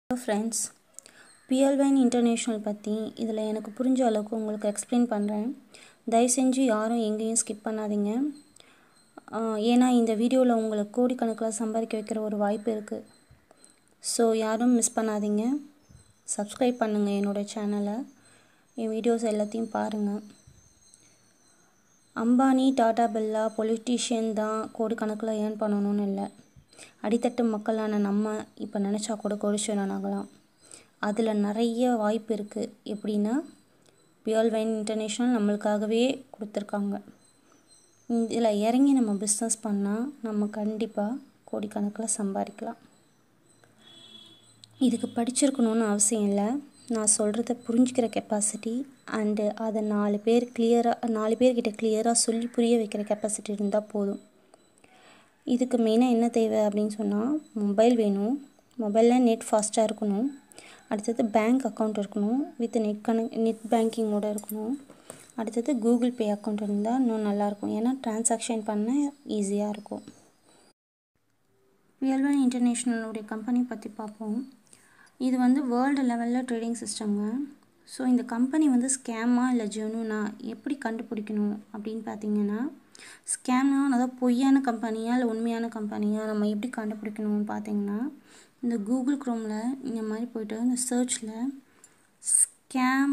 hello friends பிஎல்வைன் international பற்றி இதில் எனக்கு புரிஞ்ச அளவுக்கு உங்களுக்கு எக்ஸ்பிளைன் பண்ணுறேன் தயவு செஞ்சு யாரும் எங்கேயும் ஸ்கிப் பண்ணாதீங்க ஆஹ் ஏன்னா இந்த வீடியோவில் உங்களை கோடிக்கணக்கில் சம்பாதிக்க வைக்கிற ஒரு வாய்ப்பு இருக்குது ஸோ யாரும் மிஸ் பண்ணாதீங்க சப்ஸ்கிரைப் பண்ணுங்கள் என்னோடய சேனலை என் வீடியோஸ் எல்லாத்தையும் பாருங்கள் அம்பானி டாடா பில்லா பொலிட்டீஷியன் தான் கோடிக்கணக்கில் ஏர்ன் பண்ணணும்னு இல்லை அடித்தட்டு மக்களான நம்ம இப்போ நினச்சா கூட கோடீஸ்வரன் ஆகலாம் அதில் நிறைய வாய்ப்பு இருக்குது எப்படின்னா பியல் வைன் இன்டர்நேஷ்னல் நம்மளுக்காகவே கொடுத்துருக்காங்க இதில் இறங்கி நம்ம பிஸ்னஸ் பண்ணால் நம்ம கண்டிப்பாக கோடிக்கணக்கில் சம்பாதிக்கலாம் இதுக்கு படிச்சிருக்கணும்னு அவசியம் இல்லை நான் சொல்கிறத புரிஞ்சுக்கிற கெப்பாசிட்டி அண்டு அதை நாலு பேர் கிளியராக நாலு பேர்கிட்ட கிளியராக சொல்லி புரிய வைக்கிற கெப்பாசிட்டி இருந்தால் போதும் இதுக்கு மெயினாக என்ன தேவை அப்படின்னு சொன்னால் மொபைல் வேணும் மொபைலில் நெட் ஃபாஸ்ட்டாக இருக்கணும் அடுத்தது பேங்க் அக்கௌண்ட் இருக்கணும் வித் நெட் கனெக்ட் நெட் பேங்கிங்கோட இருக்கணும் அடுத்தது கூகுள் பே அக்கௌண்ட் இருந்தால் இன்னும் நல்லாயிருக்கும் ஏன்னா ட்ரான்சாக்ஷன் பண்ண ஈஸியாக இருக்கும் பிஎல்வன் இன்டர்நேஷ்னலுடைய கம்பெனி பற்றி பார்ப்போம் இது வந்து வேர்ல்டு லெவலில் ட்ரேடிங் சிஸ்டம்ங்க ஸோ இந்த கம்பெனி வந்து ஸ்கேமா இல்லை ஜெனுனா எப்படி கண்டுபிடிக்கணும் அப்படின்னு பார்த்தீங்கன்னா ஸ்கேம்னா அதாவது பொய்யான கம்பெனியா இல்லை உண்மையான கம்பெனியா நம்ம எப்படி கண்டுபிடிக்கணும்னு பார்த்தீங்கன்னா இந்த கூகுள் க்ரோமில் இந்த மாதிரி போய்ட்டு இந்த சர்ச்சில் ஸ்கேம்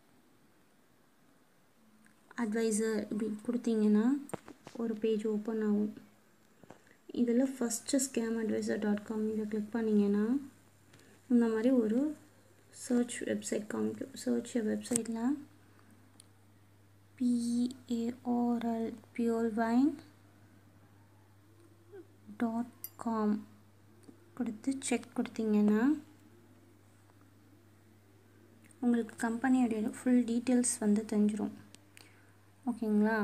அட்வைசர் இப்படி கொடுத்தீங்கன்னா ஒரு பேஜ் ஓப்பன் ஆகும் இதில் first scam adviser dot com இதை கிளிக் பண்ணிங்கன்னா இந்த மாதிரி ஒரு சர்ச் வெப்சைட் காமிக்கும் சர்ச் வெப்சைட்டில் P A R L pure wine dot com கொடுத்து செக் கொடுத்தீங்கன்னா உங்களுக்கு கம்பெனியோடைய ஃபுல் டீட்டெயில்ஸ் வந்து தெரிஞ்சிடும் ஓகேங்களா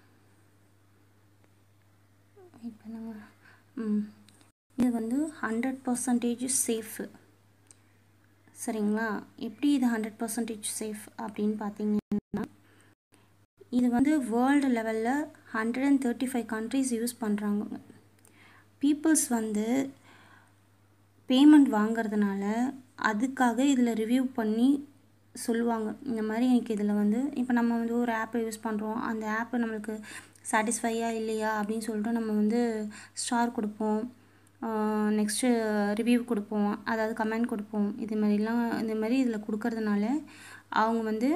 வெயிட் பண்ணுங்க ம் இது வந்து ஹண்ட்ரட் பர்சன்டேஜ் சேஃபு சரிங்களா எப்படி இது ஹண்ட்ரட் பர்சன்டேஜ் சேஃப் அப்படின்னு பார்த்தீங்கன்னா இது வந்து வேர்ல்டு லெவலில் hundred and thirty five countries use பண்ணுறாங்க பீப்புள்ஸ் வந்து பேமெண்ட் வாங்கிறதுனால அதுக்காக இதில் ரிவ்யூ பண்ணி சொல்லுவாங்க இந்த மாதிரி எனக்கு இதில் வந்து இப்போ நம்ம வந்து ஒரு ஆப்பை யூஸ் பண்ணுறோம் அந்த ஆப்பு நம்மளுக்கு சாட்டிஸ்ஃபையாக இல்லையா அப்படின்னு சொல்லிட்டு நம்ம வந்து ஸ்டார் கொடுப்போம் நெக்ஸ்ட்டு ரிவ்யூ கொடுப்போம் அதாவது கமெண்ட் கொடுப்போம் இது மாதிரிலாம் இந்த மாதிரி இதில் கொடுக்கறதுனால அவங்க வந்து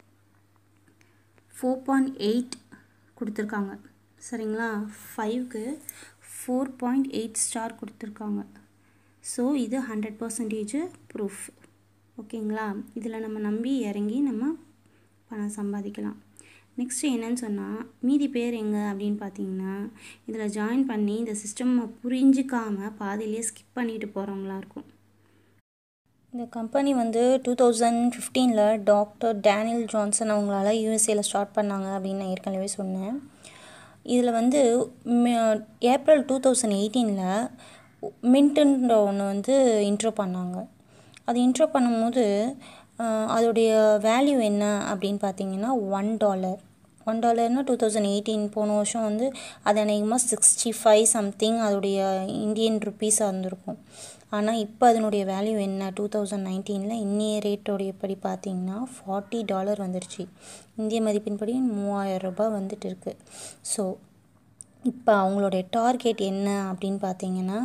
ஃபோர் பாயிண்ட் எயிட் கொடுத்துருக்காங்க சரிங்களா ஃபைவ்க்கு ஃபோர் பாயிண்ட் எயிட் ஸ்டார் கொடுத்துருக்காங்க ஸோ இது ஹண்ட்ரட் பர்சன்டேஜ் ப்ரூஃப் ஓகேங்களா இதில் நம்ம நம்பி இறங்கி நம்ம பணம் சம்பாதிக்கலாம் நெக்ஸ்ட்டு என்னன்னு சொன்னால் மீதி பேர் எங்கே அப்படின்னு பார்த்தீங்கன்னா இதில் ஜாயின் பண்ணி இந்த சிஸ்டம்மை புரிஞ்சிக்காமல் பாதியிலே ஸ்கிப் பண்ணிட்டு போகிறவங்களா இருக்கும் இந்த கம்பெனி வந்து டூ தௌசண்ட் ஃபிஃப்டீனில் டாக்டர் டேனியல் ஜான்சன் அவங்களால யூஎஸ்ஏல ஸ்டார்ட் பண்ணாங்க அப்படின்னு நான் ஏற்கனவே சொன்னேன் இதில் வந்து ஏப்ரல் டூ தௌசண்ட் எயிட்டீனில் மின்ட்டுன்ற ஒன்று வந்து இன்ட்ரோ பண்ணாங்க அது இன்ட்ரோ பண்ணும்போது அதோடைய வேல்யூ என்ன அப்படின்னு பார்த்தீங்கன்னா ஒன் டாலர் ஒன் டாலர்னால் டூ தௌசண்ட் எயிட்டீன் போன வருஷம் வந்து அது அநேகமாக சிக்ஸ்டி ஃபைவ் சம்திங் அதோடைய இந்தியன் ருப்பீஸாக இருந்திருக்கும் ஆனால் இப்போ அதனுடைய வேல்யூ என்ன டூ தௌசண்ட் நைன்டீனில் இன்னைய ரேட்டோடைய படி பார்த்தீங்கன்னா ஃபார்ட்டி டாலர் வந்துருச்சு இந்திய மதிப்பின்படி மூவாயிரம் ரூபாய் வந்துட்டு இருக்கு ஸோ இப்போ அவங்களுடைய டார்கெட் என்ன அப்படின்னு பார்த்தீங்கன்னா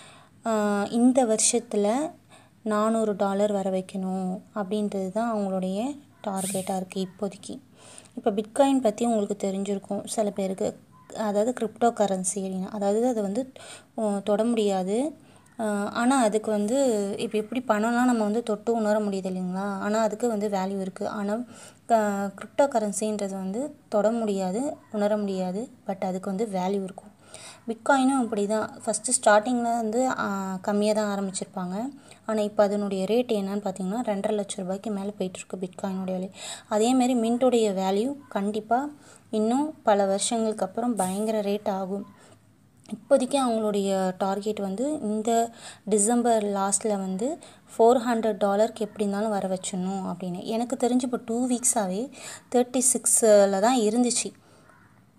இந்த வருஷத்தில் நானூறு டாலர் வர வைக்கணும் அப்படின்றது தான் அவங்களுடைய டார்கெட்டாக இருக்குது இப்போதைக்கு இப்போ பிட்காயின் பற்றி உங்களுக்கு தெரிஞ்சிருக்கும் சில பேருக்கு அதாவது கிரிப்டோ கரன்சி அப்படின்னா அதாவது அதை வந்து தொட முடியாது ஆனால் அதுக்கு வந்து இப்போ எப்படி பணம்லாம் நம்ம வந்து தொட்டு உணர முடியுது இல்லைங்களா ஆனால் அதுக்கு வந்து வேல்யூ இருக்குது ஆனால் கிரிப்டோ கரன்சின்றது வந்து தொட முடியாது உணர முடியாது பட் அதுக்கு வந்து வேல்யூ இருக்கும் பிட்காயினும் அப்படி தான் ஃபஸ்ட்டு ஸ்டார்டிங்கில் வந்து கம்மியாக தான் ஆரம்பிச்சிருப்பாங்க ஆனால் இப்போ அதனுடைய ரேட் என்னன்னு பார்த்தீங்கன்னா ரெண்டரை லட்ச ரூபாய்க்கு மேலே போயிட்டுருக்கு பிட்காயினுடைய விலை அதேமாரி மின்ட்டுடைய வேல்யூ கண்டிப்பாக இன்னும் பல வருஷங்களுக்கு அப்புறம் பயங்கர ரேட் ஆகும் இப்போதைக்கு அவங்களுடைய டார்கெட் வந்து இந்த டிசம்பர் லாஸ்ட்டில் வந்து ஃபோர் ஹண்ட்ரட் டாலருக்கு எப்படி இருந்தாலும் வர வச்சிடணும் அப்படின்னு எனக்கு தெரிஞ்சு இப்போ டூ வீக்ஸாகவே தேர்ட்டி சிக்ஸில் தான் இருந்துச்சு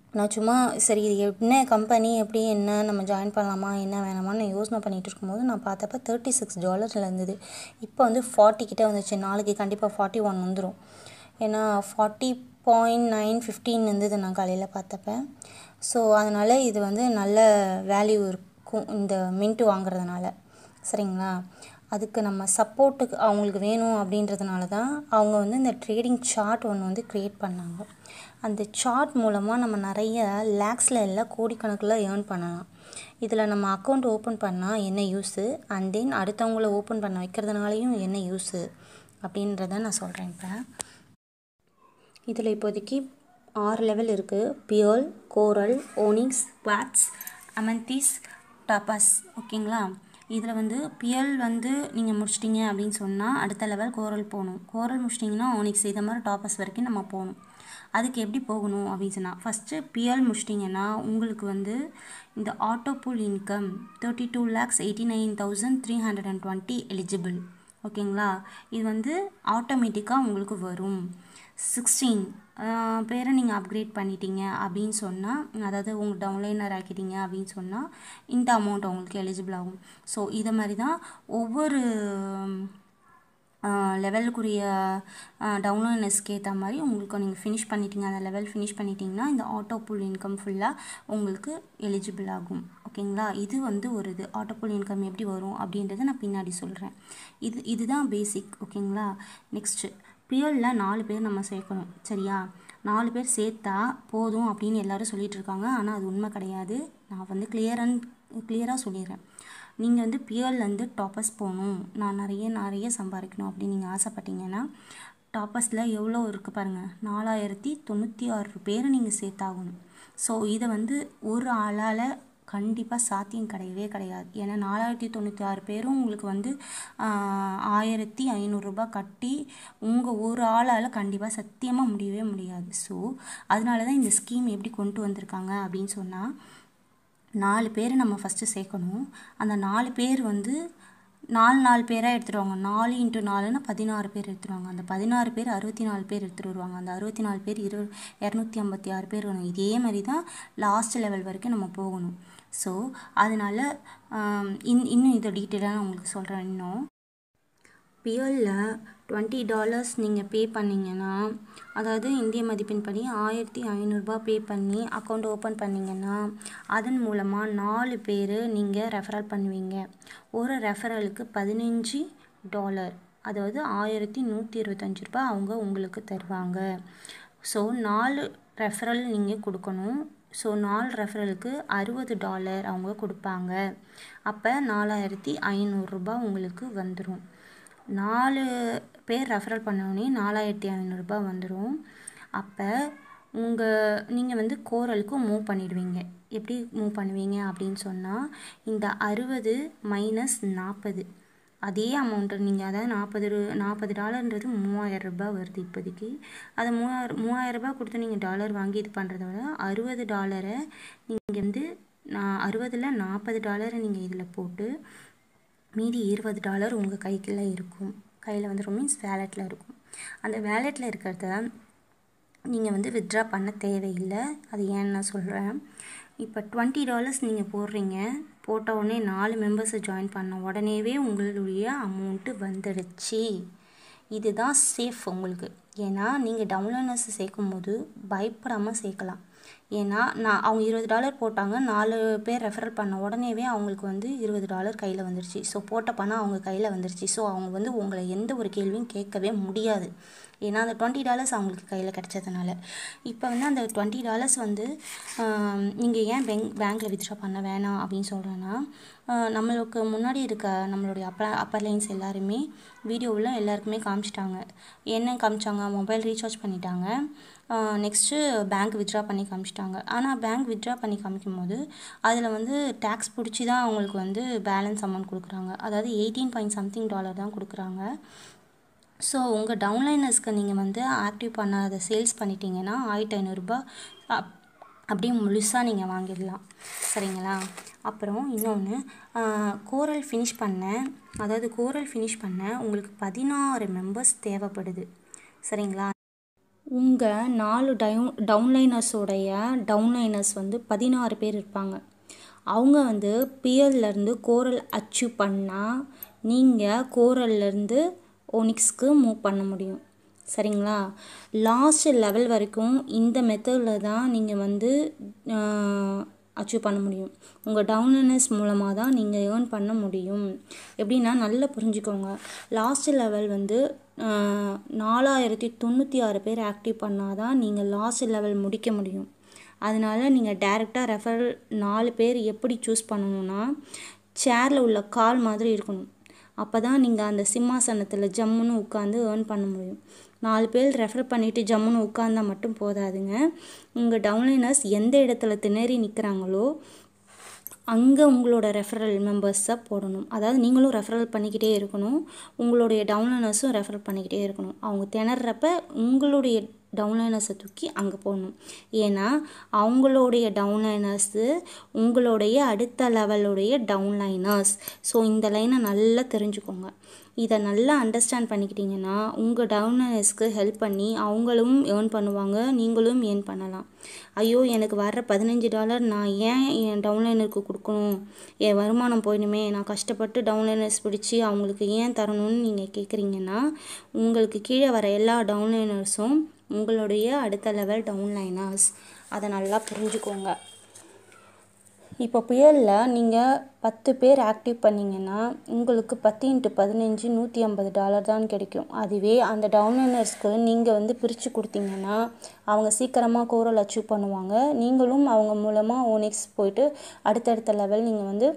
நான் சும்மா சரி இது என்ன கம்பெனி எப்படி என்ன நம்ம ஜாயின் பண்ணலாமா என்ன வேணாமான்னு நான் யோசனை பண்ணிகிட்டு இருக்கும்போது நான் பார்த்தப்ப தேர்ட்டி சிக்ஸ் டாலரில் இருந்தது இப்போ வந்து ஃபார்ட்டி கிட்டே வந்துச்சு நாளைக்கு கண்டிப்பாக ஃபார்ட்டி ஒன் வந்துடும் ஏன்னா ஃபார்ட்டி பாயிண்ட் நைன் ஃபிஃப்டீன் இருந்தது நான் காலையில் பார்த்தப்ப ஸோ அதனால் இது வந்து நல்ல வேல்யூ இருக்கும் இந்த மின்ட்டு வாங்குறதுனால சரிங்களா அதுக்கு நம்ம சப்போர்ட்டுக்கு அவங்களுக்கு வேணும் அப்படின்றதுனால தான் அவங்க வந்து இந்த ட்ரேடிங் சார்ட் ஒன்று வந்து க்ரியேட் பண்ணாங்க அந்த சார்ட் மூலமாக நம்ம நிறைய லேக்ஸில் இல்லை கோடிக்கணக்கில் ஏர்ன் பண்ணலாம் இதில் நம்ம அக்கௌண்ட் ஓப்பன் பண்ணால் என்ன யூஸு அண்ட் தென் அடுத்தவங்கள ஓப்பன் பண்ண வைக்கிறதுனாலையும் என்ன யூஸு அப்படின்றத நான் சொல்கிறேன் இப்போ இதில் இப்போதைக்கு ஆறு லெவல் இருக்குது pearl coral onyx quartz amethyst topaz ஓகேங்களா இதில் வந்து பியல் வந்து நீங்கள் முடிச்சிட்டிங்க அப்படின்னு சொன்னால் அடுத்த லெவல் கோரல் போகணும் கோரல் முடிச்சிட்டிங்கன்னா ஓனிக்ஸ் இதை மாதிரி டாப்பஸ் வரைக்கும் நம்ம போகணும் அதுக்கு எப்படி போகணும் அப்படின்னு சொன்னால் ஃபஸ்ட்டு பிஎல் முடிச்சிட்டிங்கன்னா உங்களுக்கு வந்து இந்த auto pool income thirty two lakhs eighty nine thousand three hundred and twenty eligible ஓகேங்களா இது வந்து ஆட்டோமேட்டிக்காக உங்களுக்கு வரும் சிக்ஸ்டீன் பேரை நீங்கள் அப்கிரேட் பண்ணிட்டீங்க அப்படின்னு சொன்னால் அதாவது உங்கள் டவுன்லைனர் ஆக்கிட்டீங்க அப்படின்னு சொன்னால் இந்த அமௌண்ட் உங்களுக்கு எலிஜிபிள் ஆகும் ஸோ இதை மாதிரி தான் ஒவ்வொரு லெவலுக்குரிய டவுன்லோட்னஸ்க்கு ஏற்ற மாதிரி உங்களுக்கு நீங்கள் ஃபினிஷ் பண்ணிட்டீங்க அந்த லெவல் ஃபினிஷ் பண்ணிட்டீங்கன்னா இந்த ஆட்டோ புல் இன்கம் ஃபுல்லாக உங்களுக்கு எலிஜிபிள் ஆகும் ஓகேங்களா இது வந்து ஒரு இது ஆட்டோ புல் இன்கம் எப்படி வரும் அப்படின்றத நான் பின்னாடி சொல்கிறேன் இது இதுதான் பேசிக் ஓகேங்களா நெக்ஸ்ட்டு பிஎல்ல நாலு பேர் நம்ம சேர்க்கணும் சரியா நாலு பேர் சேர்த்தா போதும் அப்படின்னு எல்லாரும் சொல்லிகிட்டு இருக்காங்க ஆனால் அது உண்மை கிடையாது நான் வந்து கிளியர் அண்ட் கிளியராக சொல்லிடுறேன் நீங்கள் வந்து பிஎல்லேருந்து டாப்பர்ஸ் போகணும் நான் நிறைய நிறைய சம்பாதிக்கணும் அப்படின்னு நீங்கள் ஆசைப்பட்டீங்கன்னா டாப்பர்ஸில் எவ்வளோ இருக்குது பாருங்கள் நாலாயிரத்தி தொண்ணூற்றி ஆறு பேரை நீங்கள் சேர்த்தாகணும் ஸோ இதை வந்து ஒரு ஆளால் கண்டிப்பாக சாத்தியம் கிடையவே கிடையாது ஏன்னா நாலாயிரத்தி தொண்ணூற்றி ஆறு பேரும் உங்களுக்கு வந்து ஆயிரத்தி ஐநூறுரூபா கட்டி உங்கள் ஒரு ஆளால் கண்டிப்பாக சத்தியமாக முடியவே முடியாது ஸோ அதனால தான் இந்த ஸ்கீம் எப்படி கொண்டு வந்திருக்காங்க அப்படின்னு சொன்னால் நாலு பேர் நம்ம ஃபஸ்ட்டு சேர்க்கணும் அந்த நாலு பேர் வந்து நாலு நாலு பேராக எடுத்துருவாங்க நாலு இன்ட்டு நாலுன்னா பதினாறு பேர் எடுத்துருவாங்க அந்த பதினாறு பேர் அறுபத்தி நாலு பேர் எடுத்துகிட்டு வருவாங்க அந்த அறுபத்தி நாலு பேர் இரு இரநூத்தி ஐம்பத்தி ஆறு பேர் வரும் இதே மாதிரி தான் லாஸ்ட் லெவல் வரைக்கும் நம்ம போகணும் ஸோ அதனால் இன் இன்னும் இதை டீட்டெயிலாக நான் உங்களுக்கு சொல்கிறேன் இன்னும் பிஎல்ல டுவெண்ட்டி டாலர்ஸ் நீங்கள் பே பண்ணிங்கன்னா அதாவது இந்திய மதிப்பின்படி ஆயிரத்தி ஐநூறுரூபா பே பண்ணி அக்கௌண்ட் ஓப்பன் பண்ணிங்கன்னா அதன் மூலமாக நாலு பேர் நீங்கள் ரெஃபரல் பண்ணுவீங்க ஒரு ரெஃபரலுக்கு பதினஞ்சு டாலர் அதாவது ஆயிரத்தி நூற்றி இருபத்தஞ்சி ரூபா அவங்க உங்களுக்கு தருவாங்க ஸோ நாலு ரெஃபரல் நீங்கள் கொடுக்கணும் ஸோ நாலு ரெஃபரலுக்கு அறுபது டாலர் அவங்க கொடுப்பாங்க அப்போ நாலாயிரத்தி ஐநூறுரூபா உங்களுக்கு வந்துடும் நாலு பேர் ரெஃபரல் பண்ணோடனே நாலாயிரத்தி ஐநூறுரூபா வந்துடும் அப்போ உங்கள் நீங்கள் வந்து கோரலுக்கு மூவ் பண்ணிடுவீங்க எப்படி மூவ் பண்ணுவீங்க அப்படின்னு சொன்னால் இந்த அறுபது மைனஸ் நாற்பது அதே அமௌண்ட்டு நீங்கள் அதாவது நாற்பது நாற்பது டாலர்ன்றது மூவாயிரம் ரூபாய் வருது இப்போதைக்கு அதை மூவாயிரம் மூவாயிரம் ரூபாய் கொடுத்து நீங்கள் டாலர் வாங்கி இது பண்ணுறத விட அறுபது டாலரை நீங்கள் வந்து நான் அறுபதில் நாற்பது டாலரை நீங்கள் இதில் போட்டு மீதி இருபது டாலர் உங்கள் கைக்குள்ளே இருக்கும் கையில் வந்துடும் மீன்ஸ் வேலெட்டில் இருக்கும் அந்த வேலெட்டில் இருக்கிறத நீங்கள் வந்து வித்ட்ரா பண்ண தேவையில்லை அது ஏன்னு நான் சொல்கிறேன் இப்போ டுவெண்ட்டி டாலர்ஸ் நீங்கள் போடுறீங்க போட்ட உடனே நாலு மெம்பர்ஸை ஜாயின் பண்ண உடனேவே உங்களுடைய அமௌண்ட்டு வந்துடுச்சு இதுதான் சேஃப் உங்களுக்கு ஏன்னா நீங்கள் டவுன்லோனர்ஸ் சேர்க்கும் போது பயப்படாமல் சேர்க்கலாம் ஏன்னா நான் அவங்க இருபது டாலர் போட்டாங்க நாலு பேர் ரெஃபரல் பண்ண உடனேவே அவங்களுக்கு வந்து இருபது டாலர் கையில் வந்துருச்சு ஸோ போட்ட பணம் அவங்க கையில் வந்துருச்சு ஸோ அவங்க வந்து உங்களை எந்த ஒரு கேள்வியும் கேட்கவே முடியாது ஏன்னா அந்த டுவெண்ட்டி டாலர்ஸ் அவங்களுக்கு கையில் கிடச்சதுனால இப்போ வந்து அந்த டுவெண்ட்டி டாலர்ஸ் வந்து நீங்கள் ஏன் பேங்க் பேங்க்கில் வித்ட்ரா பண்ண வேணாம் அப்படின்னு சொல்கிறேன்னா நம்மளுக்கு முன்னாடி இருக்க நம்மளுடைய அப்பர் அப்பர் லைன்ஸ் எல்லாருமே வீடியோவில் எல்லாருக்குமே காமிச்சிட்டாங்க என்ன காமிச்சாங்க மொபைல் ரீசார்ஜ் பண்ணிட்டாங்க நெக்ஸ்ட்டு பேங்க் வித்ட்ரா பண்ணி காமிச்சிட்டாங்க ஆனால் பேங்க் வித்ட்ரா பண்ணி காமிக்கும் போது அதில் வந்து டேக்ஸ் பிடிச்சி தான் அவங்களுக்கு வந்து பேலன்ஸ் அமௌண்ட் கொடுக்குறாங்க அதாவது எயிட்டீன் பாயிண்ட் சம்திங் டாலர் தான் கொடுக்குறாங்க ஸோ உங்கள் டவுன்லைனர்ஸ்க்கு நீங்கள் வந்து ஆக்டிவ் பண்ணாத சேல்ஸ் பண்ணிட்டீங்கன்னா ஆயிரத்தி ஐநூறுரூபா அப்படியே முழுசாக நீங்கள் வாங்கிடலாம் சரிங்களா அப்புறம் இன்னொன்று கோரல் ஃபினிஷ் பண்ண அதாவது கோரல் ஃபினிஷ் பண்ண உங்களுக்கு பதினாறு மெம்பர்ஸ் தேவைப்படுது சரிங்களா உங்கள் நாலு டவுன் டவுன்லைனர்ஸோடைய டவுன்லைனர்ஸ் வந்து பதினாறு பேர் இருப்பாங்க அவங்க வந்து பிஎல்லேருந்து கோரல் அச்சீவ் பண்ணால் நீங்கள் கோரல்லேருந்து ஓனிக்ஸ்க்கு மூவ் பண்ண முடியும் சரிங்களா லாஸ்ட் லெவல் வரைக்கும் இந்த மெத்தடில் தான் நீங்கள் வந்து அச்சீவ் பண்ண முடியும் உங்கள் டவுன்லைனர்ஸ் மூலமாக தான் நீங்கள் ஏர்ன் பண்ண முடியும் எப்படின்னா நல்லா புரிஞ்சுக்கோங்க லாஸ்ட் லெவல் வந்து நாலாயிரத்தி தொண்ணூற்றி ஆறு பேர் ஆக்டிவ் பண்ணால் தான் நீங்கள் லாஸ்ட் லெவல் முடிக்க முடியும் அதனால் நீங்கள் டேரெக்டாக ரெஃபரல் நாலு பேர் எப்படி சூஸ் பண்ணணும்னா சேரில் உள்ள கால் மாதிரி இருக்கணும் அப்போ தான் நீங்கள் அந்த சிம்மாசனத்தில் ஜம்முன்னு உட்காந்து ஏர்ன் பண்ண முடியும் நாலு பேர் ரெஃபர் பண்ணிவிட்டு ஜம்முன்னு உட்காந்தா மட்டும் போதாதுங்க உங்கள் டவுன்லைனர்ஸ் எந்த இடத்துல திணறி நிற்கிறாங்களோ அங்கே உங்களோட ரெஃபரல் மெம்பர்ஸை போடணும் அதாவது நீங்களும் ரெஃபரல் பண்ணிக்கிட்டே இருக்கணும் உங்களுடைய டவுன்லைனர்ஸும் ரெஃபர் பண்ணிக்கிட்டே இருக்கணும் அவங்க திணறப்ப உங்களுடைய டவுன்லைனர்ஸை தூக்கி அங்கே போடணும் ஏன்னா அவங்களுடைய டவுன்லைனர்ஸு உங்களுடைய அடுத்த லெவலுடைய டவுன்லைனர்ஸ் ஸோ இந்த லைனை நல்லா தெரிஞ்சுக்கோங்க இதை நல்லா அண்டர்ஸ்டாண்ட் பண்ணிக்கிட்டிங்கன்னா உங்கள் டவுன்லைனர்ஸ்க்கு ஹெல்ப் பண்ணி அவங்களும் ஏர்ன் பண்ணுவாங்க நீங்களும் ஏர்ன் பண்ணலாம் ஐயோ எனக்கு வர்ற பதினஞ்சு டாலர் நான் ஏன் என் டவுன்லைனருக்கு கொடுக்கணும் என் வருமானம் போயிடுமே நான் கஷ்டப்பட்டு டவுன்லைனர்ஸ் பிடிச்சி அவங்களுக்கு ஏன் தரணும்னு நீங்கள் கேட்குறீங்கன்னா உங்களுக்கு கீழே வர எல்லா டவுன்லைனர்ஸும் உங்களுடைய அடுத்த லெவல் டவுன்லைனர்ஸ் அதை நல்லா புரிஞ்சுக்கோங்க இப்போ புயலில் நீங்கள் பத்து பேர் ஆக்டிவ் பண்ணிங்கன்னா உங்களுக்கு பத்து இன்ட்டு பதினஞ்சு நூற்றி ஐம்பது டாலர் தான் கிடைக்கும் அதுவே அந்த டவுன்லைனர்ஸ்க்கு நீங்கள் வந்து பிரித்து கொடுத்தீங்கன்னா அவங்க சீக்கிரமாக கோரல் அச்சீவ் பண்ணுவாங்க நீங்களும் அவங்க மூலமாக ஓனிக்ஸ் போயிட்டு அடுத்தடுத்த லெவல் நீங்கள் வந்து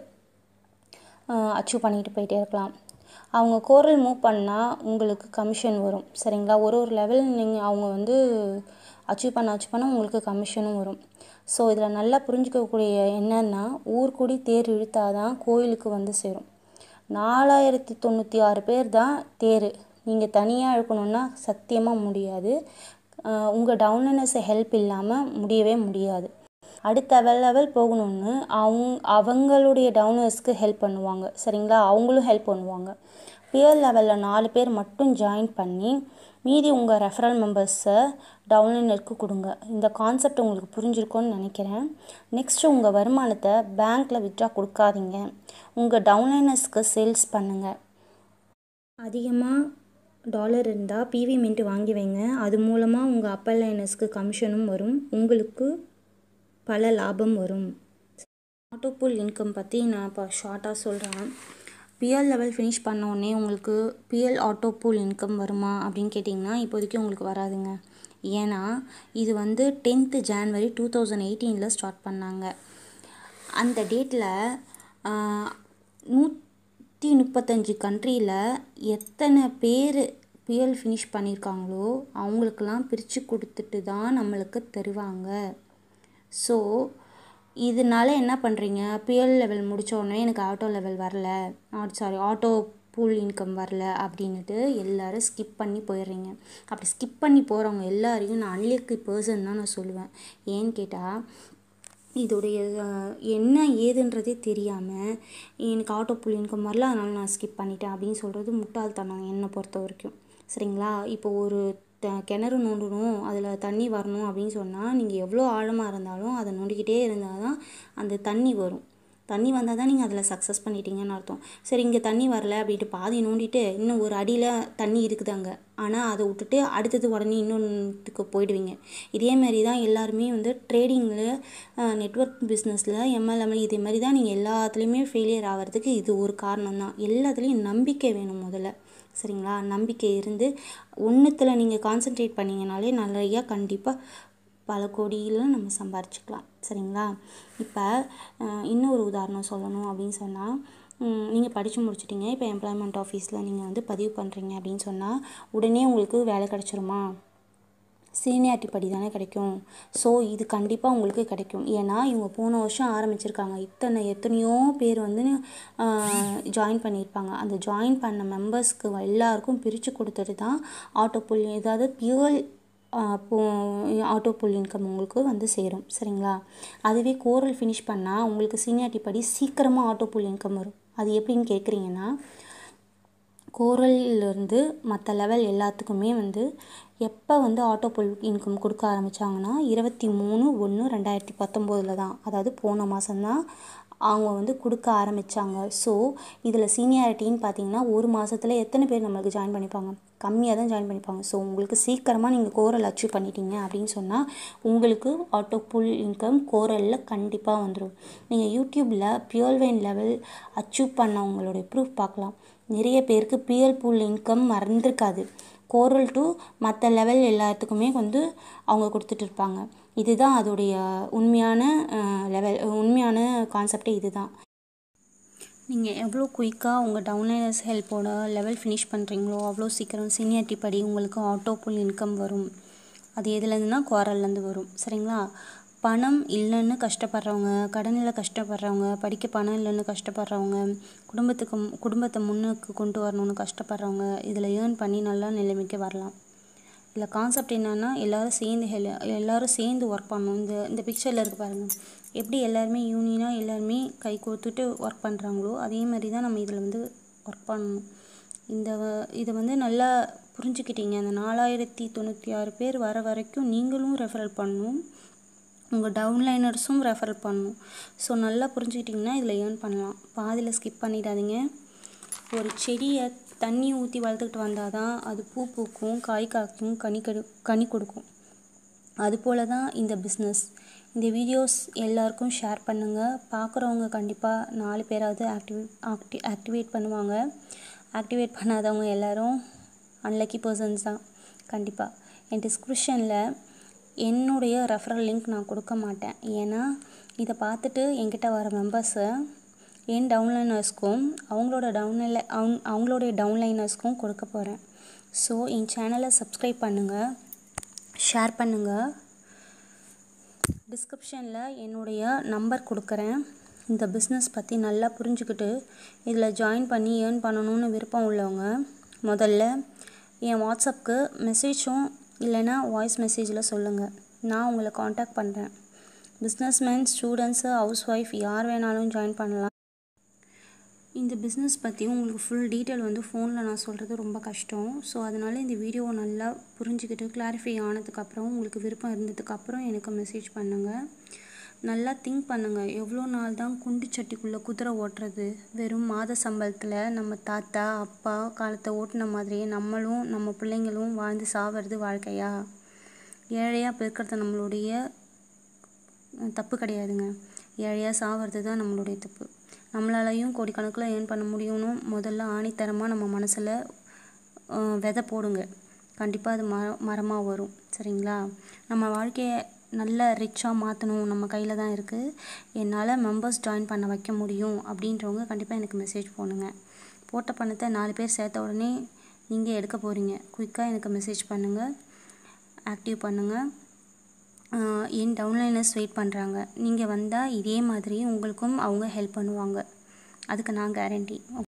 அச்சீவ் பண்ணிட்டு போயிட்டே இருக்கலாம் அவங்க கோரல் மூவ் பண்ணால் உங்களுக்கு கமிஷன் வரும் சரிங்களா ஒரு ஒரு லெவல் நீங்கள் அவங்க வந்து அச்சீவ் பண்ண அச்சீவ் பண்ண உங்களுக்கு கமிஷனும் வரும் ஸோ இதில் நல்லா புரிஞ்சுக்கக்கூடிய என்னென்னா ஊர்கூடி தேர் இழுத்தாதான் கோயிலுக்கு வந்து சேரும் நாலாயிரத்தி தொண்ணூற்றி ஆறு பேர் தான் தேர் நீங்கள் தனியாக இழுக்கணுன்னா சத்தியமாக முடியாது உங்கள் டவுன்லைனர்ஸை ஹெல்ப் இல்லாமல் முடியவே முடியாது அடுத்த லெவல் போகணுன்னு அவங்க அவங்களுடைய டவுனர்ஸ்க்கு ஹெல்ப் பண்ணுவாங்க சரிங்களா அவங்களும் ஹெல்ப் பண்ணுவாங்க பியர் லெவலில் நாலு பேர் மட்டும் ஜாயின் பண்ணி மீதி உங்கள் ரெஃபரல் மெம்பர்ஸை டவுன்லைனருக்கு கொடுங்க இந்த கான்செப்ட் உங்களுக்கு புரிஞ்சிருக்கும்னு நினைக்கிறேன் நெக்ஸ்ட்டு உங்கள் வருமானத்தை பேங்க்கில் வித்ட்ரா கொடுக்காதீங்க உங்கள் டவுன்லைனர்ஸ்க்கு சேல்ஸ் பண்ணுங்கள் அதிகமாக டாலர் இருந்தால் பிவி மின்ட்டு வாங்கி வைங்க அது மூலமாக உங்கள் அப்பர் லைனர்ஸ்க்கு கமிஷனும் வரும் உங்களுக்கு பல லாபம் வரும் ஆட்டோபூல் இன்கம் பற்றி நான் இப்போ ஷார்ட்டாக சொல்கிறேன் பிஎல் லெவல் ஃபினிஷ் பண்ண உடனே உங்களுக்கு பிஎல் ஆட்டோ பூல் இன்கம் வருமா அப்படின்னு கேட்டிங்கன்னா இப்போதைக்கு உங்களுக்கு வராதுங்க ஏன்னா இது வந்து டென்த்து ஜான்வரி டூ தௌசண்ட் எயிட்டீனில் ஸ்டார்ட் பண்ணாங்க அந்த டேட்டில் நூற்றி முப்பத்தஞ்சு கண்ட்ரியில் எத்தனை பேர் பிஎல் ஃபினிஷ் பண்ணியிருக்காங்களோ அவங்களுக்கெல்லாம் பிரித்து கொடுத்துட்டு தான் நம்மளுக்கு தருவாங்க ஸோ இதனால என்ன பண்ணுறீங்க பிஎல் லெவல் முடித்த உடனே எனக்கு ஆட்டோ லெவல் வரல சாரி ஆட்டோ பூல் இன்கம் வரல அப்படின்ட்டு எல்லோரும் ஸ்கிப் பண்ணி போயிடுறீங்க அப்படி ஸ்கிப் பண்ணி போகிறவங்க எல்லாரையும் நான் அன்லக்கி பர்சன் தான் நான் சொல்லுவேன் ஏன்னு கேட்டால் இதோடைய என்ன ஏதுன்றதே தெரியாமல் எனக்கு ஆட்டோ பூல் இன்கம் வரல அதனால் நான் ஸ்கிப் பண்ணிட்டேன் அப்படின்னு சொல்கிறது முட்டாள்தனம் என்னை பொறுத்த வரைக்கும் சரிங்களா இப்போ ஒரு த கிணறு நோண்டணும் அதில் தண்ணி வரணும் அப்படின்னு சொன்னால் நீங்கள் எவ்வளோ ஆழமாக இருந்தாலும் அதை நோண்டிக்கிட்டே இருந்தால் தான் அந்த தண்ணி வரும் தண்ணி வந்தால் தான் நீங்கள் அதில் சக்ஸஸ் பண்ணிட்டீங்கன்னு அர்த்தம் சரி இங்கே தண்ணி வரல அப்படின்ட்டு பாதி நோண்டிட்டு இன்னும் ஒரு அடியில் தண்ணி இருக்குது அங்கே ஆனால் அதை விட்டுட்டு அடுத்தது உடனே இன்னொன்றுக்கு போயிடுவீங்க இதே மாதிரி தான் எல்லாருமே வந்து ட்ரேடிங்கில் நெட்ஒர்க் பிஸ்னஸில் எம்எல்எம்எல் இதே மாதிரி தான் நீங்கள் எல்லாத்துலேயுமே ஃபெயிலியர் ஆகிறதுக்கு இது ஒரு காரணம் தான் எல்லாத்துலேயும் நம்பிக்கை வேணும் முதல்ல சரிங்களா நம்பிக்கை இருந்து ஒன்றுத்தில் நீங்கள் கான்சென்ட்ரேட் பண்ணிங்கனாலே நிறையா கண்டிப்பாக பல கோடியில் நம்ம சம்பாரிச்சுக்கலாம் சரிங்களா இப்போ இன்னொரு உதாரணம் சொல்லணும் அப்படின்னு சொன்னால் நீங்கள் படித்து முடிச்சிட்டிங்க இப்போ எம்ப்ளாய்மெண்ட் ஆஃபீஸில் நீங்கள் வந்து பதிவு பண்ணுறீங்க அப்படின்னு சொன்னால் உடனே உங்களுக்கு வேலை கிடச்சிருமா சீனியாரிட்டி படி தானே கிடைக்கும் ஸோ இது கண்டிப்பாக உங்களுக்கு கிடைக்கும் ஏன்னா இவங்க போன வருஷம் ஆரம்பிச்சிருக்காங்க இத்தனை எத்தனையோ பேர் வந்து ஜாயின் பண்ணியிருப்பாங்க அந்த ஜாயின் பண்ண மெம்பர்ஸ்க்கு எல்லாருக்கும் பிரித்து கொடுத்துட்டு தான் ஆட்டோ புல் ஏதாவது பியூர் ஆட்டோ புல் இன்கம் உங்களுக்கு வந்து சேரும் சரிங்களா அதுவே கோரல் ஃபினிஷ் பண்ணால் உங்களுக்கு சீனியாரிட்டி படி சீக்கிரமாக ஆட்டோ புல் இன்கம் வரும் அது எப்படின்னு கேட்குறீங்கன்னா கோரல்லேருந்து மற்ற லெவல் எல்லாத்துக்குமே வந்து எப்போ வந்து ஆட்டோ புல் இன்கம் கொடுக்க ஆரம்பித்தாங்கன்னா இருபத்தி மூணு ஒன்று ரெண்டாயிரத்தி பத்தொம்போதில் தான் அதாவது போன மாதம்தான் அவங்க வந்து கொடுக்க ஆரம்பித்தாங்க ஸோ இதில் சீனியாரிட்டின்னு பார்த்தீங்கன்னா ஒரு மாதத்துல எத்தனை பேர் நம்மளுக்கு ஜாயின் பண்ணிப்பாங்க கம்மியாக தான் ஜாயின் பண்ணிப்பாங்க ஸோ உங்களுக்கு சீக்கிரமாக நீங்கள் கோரல் அச்சீவ் பண்ணிட்டீங்க அப்படின்னு சொன்னால் உங்களுக்கு ஆட்டோ புல் இன்கம் கோரலில் கண்டிப்பாக வந்துடும் நீங்கள் யூடியூப்பில் பியூர்வைன் லெவல் அச்சீவ் பண்ணவங்களுடைய ப்ரூஃப் பார்க்கலாம் நிறைய பேருக்கு பியல் புல் இன்கம் மறந்துருக்காது கோரல் டு மற்ற லெவல் எல்லாத்துக்குமே வந்து அவங்க கொடுத்துட்டு இருப்பாங்க இதுதான் அதோடைய உண்மையான லெவல் உண்மையான கான்செப்டே இதுதான் நீங்கள் எவ்வளோ குயிக்காக உங்கள் டவுன்லைனர்ஸ் ஹெல்ப்போட லெவல் ஃபினிஷ் பண்ணுறீங்களோ அவ்வளோ சீக்கிரம் சீனியாரிட்டி படி உங்களுக்கு ஆட்டோ புல் இன்கம் வரும் அது எதுலேருந்துனா குவாரல்லேருந்து வரும் சரிங்களா பணம் இல்லைன்னு கஷ்டப்படுறவங்க கடனில் கஷ்டப்படுறவங்க படிக்க பணம் இல்லைன்னு கஷ்டப்படுறவங்க குடும்பத்துக்கு குடும்பத்தை முன்னுக்கு கொண்டு வரணும்னு கஷ்டப்படுறவங்க இதில் ஏர்ன் பண்ணி நல்லா நிலைமைக்கு வரலாம் இதில் கான்செப்ட் என்னென்னா எல்லோரும் சேர்ந்து ஹெல் எல்லோரும் சேர்ந்து ஒர்க் பண்ணணும் இந்த இந்த பிக்சரில் இருக்கு பாருங்கள் எப்படி எல்லாருமே யூனியனாக எல்லாருமே கை கோர்த்துட்டு ஒர்க் பண்ணுறாங்களோ அதே மாதிரி தான் நம்ம இதில் வந்து ஒர்க் பண்ணணும் இந்த இதை வந்து நல்லா புரிஞ்சுக்கிட்டீங்க அந்த நாலாயிரத்தி தொண்ணூற்றி ஆறு பேர் வர வரைக்கும் நீங்களும் ரெஃபரல் பண்ணணும் உங்கள் டவுன்லைனர்ஸும் ரெஃபர் பண்ணணும் ஸோ நல்லா புரிஞ்சுக்கிட்டிங்கன்னா இதில் ஏர்ன் பண்ணலாம் பாதியில் ஸ்கிப் பண்ணிடாதீங்க ஒரு செடியை தண்ணி ஊற்றி வளர்த்துக்கிட்டு வந்தால் தான் அது பூ பூக்கும் காய் காய்க்கும் கனி கடு கனி கொடுக்கும் அதுபோல் தான் இந்த பிஸ்னஸ் இந்த வீடியோஸ் எல்லாருக்கும் ஷேர் பண்ணுங்கள் பார்க்குறவங்க கண்டிப்பாக நாலு பேராவது ஆக்டிவேட் ஆக்டி ஆக்டிவேட் பண்ணுவாங்க ஆக்டிவேட் பண்ணாதவங்க எல்லோரும் அன்லக்கி பர்சன்ஸ் தான் கண்டிப்பாக என் டிஸ்கிரிப்ஷனில் என்னுடைய ரெஃபரல் லிங்க் நான் கொடுக்க மாட்டேன் ஏன்னா இதை பார்த்துட்டு என்கிட்ட வர மெம்பர்ஸை என் டவுன்லைனர்ஸ்க்கும் அவங்களோட டவுன்லைன் அவங்க அவங்களுடைய டவுன்லைனர்ஸ்க்கும் கொடுக்க போகிறேன் ஸோ என் சேனலை சப்ஸ்கிரைப் பண்ணுங்கள் ஷேர் பண்ணுங்கள் டிஸ்கிரிப்ஷனில் என்னுடைய நம்பர் கொடுக்குறேன் இந்த பிஸ்னஸ் பற்றி நல்லா புரிஞ்சுக்கிட்டு இதில் ஜாயின் பண்ணி ஏர்ன் பண்ணணும்னு விருப்பம் உள்ளவங்க முதல்ல என் வாட்ஸ்அப்புக்கு மெசேஜும் இல்லைன்னா வாய்ஸ் மெசேஜில் சொல்லுங்கள் நான் உங்களை காண்டாக்ட் பண்ணுறேன் பிஸ்னஸ்மேன் ஸ்டூடெண்ட்ஸு ஹவுஸ் ஒய்ஃப் யார் வேணாலும் ஜாயின் பண்ணலாம் இந்த பிஸ்னஸ் பற்றி உங்களுக்கு ஃபுல் டீட்டெயில் வந்து ஃபோனில் நான் சொல்கிறது ரொம்ப கஷ்டம் ஸோ அதனால் இந்த வீடியோவை நல்லா புரிஞ்சுக்கிட்டு கிளாரிஃபை ஆனதுக்கப்புறம் உங்களுக்கு விருப்பம் இருந்ததுக்கப்புறம் எனக்கு மெசேஜ் பண்ணுங்கள் நல்லா திங்க் பண்ணுங்கள் எவ்வளோ நாள் தான் குண்டு சட்டிக்குள்ளே குதிரை ஓட்டுறது வெறும் மாத சம்பளத்தில் நம்ம தாத்தா அப்பா காலத்தை ஓட்டின மாதிரியே நம்மளும் நம்ம பிள்ளைங்களும் வாழ்ந்து சாவது வாழ்க்கையா ஏழையாக பிறக்கிறது நம்மளுடைய தப்பு கிடையாதுங்க ஏழையாக சாவது தான் நம்மளுடைய தப்பு நம்மளாலையும் கோடிக்கணக்கில் ஏர்ன் பண்ண முடியும்னு முதல்ல ஆணித்தரமாக நம்ம மனசில் விதை போடுங்க கண்டிப்பாக அது மர மரமாக வரும் சரிங்களா நம்ம வாழ்க்கையை நல்ல ரிச்சாக மாற்றணும் நம்ம கையில் தான் இருக்குது என்னால் மெம்பர்ஸ் ஜாயின் பண்ண வைக்க முடியும் அப்படின்றவங்க கண்டிப்பாக எனக்கு மெசேஜ் போடுங்க போட்ட பணத்தை நாலு பேர் சேர்த்த உடனே நீங்கள் எடுக்க போகிறீங்க குயிக்காக எனக்கு மெசேஜ் பண்ணுங்கள் ஆக்டிவ் பண்ணுங்கள் என் டவுன்லைனர்ஸ் வெயிட் பண்ணுறாங்க நீங்கள் வந்தால் இதே மாதிரி உங்களுக்கும் அவங்க ஹெல்ப் பண்ணுவாங்க அதுக்கு நான் கேரண்டி